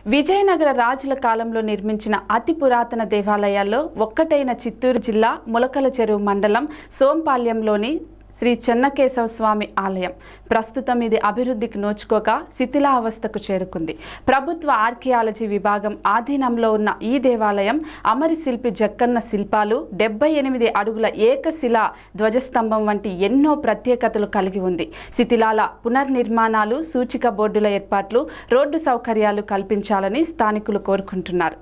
విజయనగర రాజుల కాలంలో నిర్మించిన అతి పురాతన దేవాలయాల్లో ఒక్కటైన చిత్తూరు జిల్లా ములకల చెరువు మండలం సోంపాల్యంలోని శ్రీ చెన్నకేశవ స్వామి ఆలయం ప్రస్తుతం ఇది అభివృద్ధికి నోచుకోక శిథిలావస్థకు చేరుకుంది ప్రభుత్వ ఆర్కియాలజీ విభాగం ఆధీనంలో ఉన్న ఈ దేవాలయం అమరి శిల్పి జక్కన్న శిల్పాలు డెబ్బై ఎనిమిది అడుగుల ఏకశిలా ధ్వజస్తంభం వంటి ఎన్నో ప్రత్యేకతలు కలిగి ఉంది శిథిలాల పునర్నిర్మాణాలు సూచిక బోర్డుల ఏర్పాట్లు రోడ్డు సౌకర్యాలు కల్పించాలని స్థానికులు కోరుకుంటున్నారు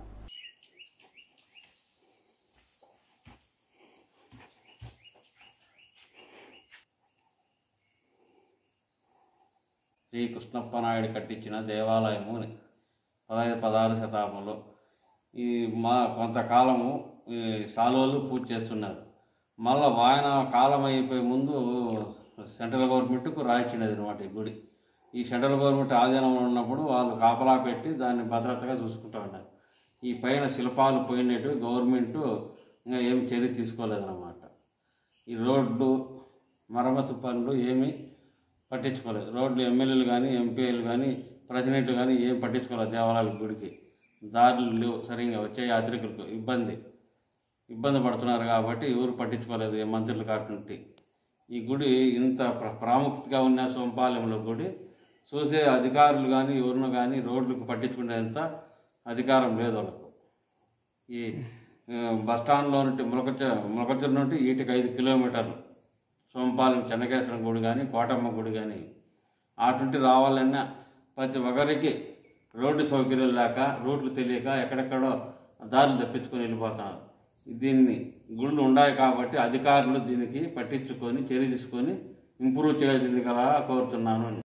శ్రీ కృష్ణప్ప నాయుడు కట్టించిన దేవాలయము అని పదహైదు పదహారు శతాబ్దంలో ఈ మా కొంతకాలము ఈ సాలోలు పూజ చేస్తున్నారు మళ్ళీ ఆయన కాలం అయిపోయే ముందు సెంట్రల్ గవర్నమెంట్కు రాయించినది అనమాట ఈ గుడి ఈ సెంట్రల్ గవర్నమెంట్ ఆధీనంలో ఉన్నప్పుడు వాళ్ళు కాపలా పెట్టి దాన్ని భద్రతగా చూసుకుంటూ ఉన్నారు ఈ పైన శిల్పాలు పోయినట్టు గవర్నమెంట్ ఇంకా ఏం చర్య తీసుకోలేదన్నమాట ఈ రోడ్లు మరమ్మతు పనులు ఏమీ పట్టించుకోలేదు రోడ్లు ఎమ్మెల్యేలు కానీ ఎంపీలు కానీ ప్రెసిడెంట్లు కానీ ఏం పట్టించుకోలేదు దేవాలయాల గుడికి దారులు లేవు సరిగ్గా వచ్చే యాత్రికులకు ఇబ్బంది ఇబ్బంది పడుతున్నారు కాబట్టి ఎవరు పట్టించుకోలేదు ఏ మంత్రులు కాకుండా ఈ గుడి ఇంత ప్ర ప్రాముఖ్యతగా ఉన్న సోంపాలెంలో గుడి చూసే అధికారులు కానీ ఎవరినో కానీ రోడ్లకు పట్టించుకునేంత అధికారం లేదు వాళ్ళకు ఈ ఆ, బస్ స్టాండ్లో నుండి ములకచ్చ ములకచ్చూరు నుండి ఈటికి ఐదు కిలోమీటర్లు సోంపాలెం చెన్నకేశ్వరం గుడి కానీ కోటమ్మ గుడి కానీ అటుంటి రావాలన్నా ప్రతి ఒక్కరికి రోడ్డు సౌకర్యం లేక రోడ్లు తెలియక ఎక్కడెక్కడో దారులు తప్పించుకొని వెళ్ళిపోతున్నారు దీన్ని గుళ్ళు ఉన్నాయి కాబట్టి అధికారులు దీనికి పట్టించుకొని చర్య తీసుకొని ఇంప్రూవ్ చేయాల్సింది కదా కోరుతున్నాను